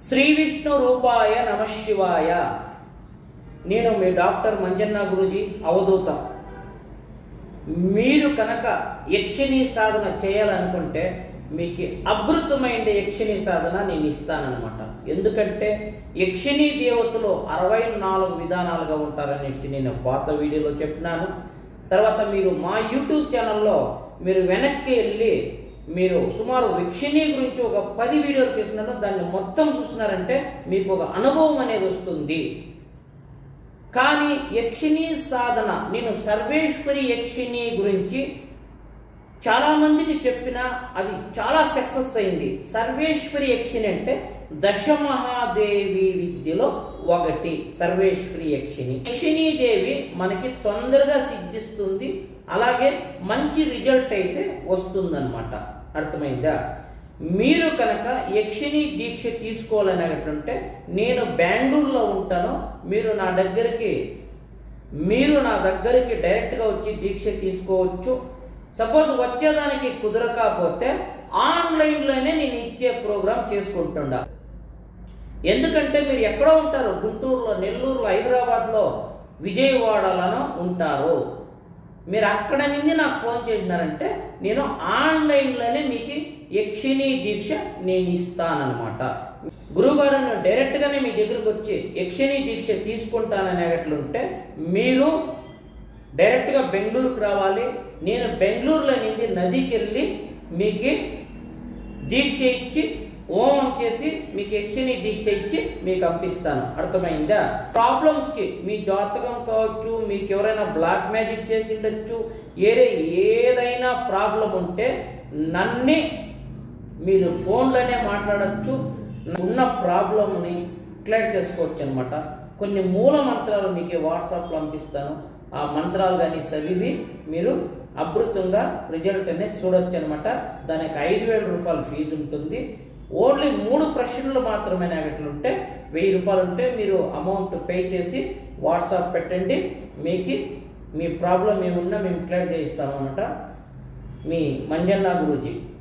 శ్రీ విష్ణు రూపాయ నమ శివాయ నేను మీ డాక్టర్ మంజన్న గురుజీ అవధూత మీరు కనుక యక్షిణీ సాధన చేయాలనుకుంటే మీకు అద్భుతమైన యక్షిణీ సాధన నేను ఇస్తానన్నమాట ఎందుకంటే యక్షిణీ దేవతలు అరవై నాలుగు విధానాలుగా ఉంటారనేసి నేను పాత వీడియోలో చెప్పినాను తర్వాత మీరు మా యూట్యూబ్ ఛానల్లో మీరు వెనక్కి వెళ్ళి మీరు సుమారు యక్షిణీ గురించి ఒక పది వీడియోలు చేసినాను దాన్ని మొత్తం చూసినారంటే మీకు ఒక అనుభవం అనేది వస్తుంది కానీ యక్షిణీ సాధన నేను సర్వేశ్వరి యక్షిణి గురించి చాలా మందికి చెప్పిన అది చాలా సక్సెస్ అయింది సర్వేశ్వరి యక్షిణి అంటే దశమహాదేవి విద్యలో ఒకటి సర్వేశ్వరి యక్షిణి యక్షిణీ దేవి మనకి తొందరగా సిద్ధిస్తుంది అలాగే మంచి రిజల్ట్ అయితే వస్తుందన్నమాట అర్థమైందా మీరు కనుక యక్షిణి దీక్ష తీసుకోవాలనేటంటే నేను బెంగళూరులో ఉంటాను మీరు నా దగ్గరికి మీరు నా దగ్గరికి డైరెక్ట్గా వచ్చి దీక్ష తీసుకోవచ్చు సపోజ్ వచ్చేదానికి కుదరకపోతే ఆన్లైన్లోనే నేను ఇచ్చే ప్రోగ్రాం చేసుకుంటుండా ఎందుకంటే మీరు ఎక్కడో ఉంటారు గుంటూరులో నెల్లూరులో హైదరాబాద్లో విజయవాడలోనో ఉంటారు మీరు అక్కడ నుంచి నాకు ఫోన్ చేసినారంటే నేను ఆన్లైన్లోనే మీకు యక్షిణీ దీక్ష నేను ఇస్తానన్నమాట గురుగారు నేను డైరెక్ట్గానే మీ దగ్గరకు వచ్చి యక్షిణీ దీక్ష తీసుకుంటాననేటట్లుంటే మీరు డైరెక్ట్గా బెంగళూరుకు రావాలి నేను బెంగళూరులో నుంచి నదికి వెళ్ళి మీకు దీక్ష ఇచ్చి హోమం చేసి మీకు యక్షిణి దీక్ష ఇచ్చి మీకు పంపిస్తాను అర్థమైందా ప్రాబ్లమ్స్ కి మీ జాతకం కావచ్చు మీకు ఎవరైనా బ్లాక్ మ్యాజిక్ చేసి ఉండొచ్చు ఏరే ఏదైనా ప్రాబ్లం ఉంటే నన్నే మీరు ఫోన్లోనే మాట్లాడచ్చు ఉన్న ప్రాబ్లమ్ని క్లియర్ చేసుకోవచ్చు అనమాట కొన్ని మూల మంత్రాలు మీకు వాట్సాప్లో పంపిస్తాను ఆ మంత్రాలు కానీ చదివి మీరు అద్భుతంగా రిజల్ట్ అనేది చూడొచ్చు అనమాట దానికి ఐదు వేల రూపాయల ఫీజు ఉంటుంది ఓన్లీ మూడు ప్రశ్నలు మాత్రమే నాగట్లుంటే వెయ్యి రూపాయలు ఉంటే మీరు అమౌంట్ పే చేసి వాట్సాప్ పెట్టండి మీకు మీ ప్రాబ్లం ఏమున్నా మేము క్లియర్ చేయిస్తాము అనమాట మీ మంజన్న గురూజీ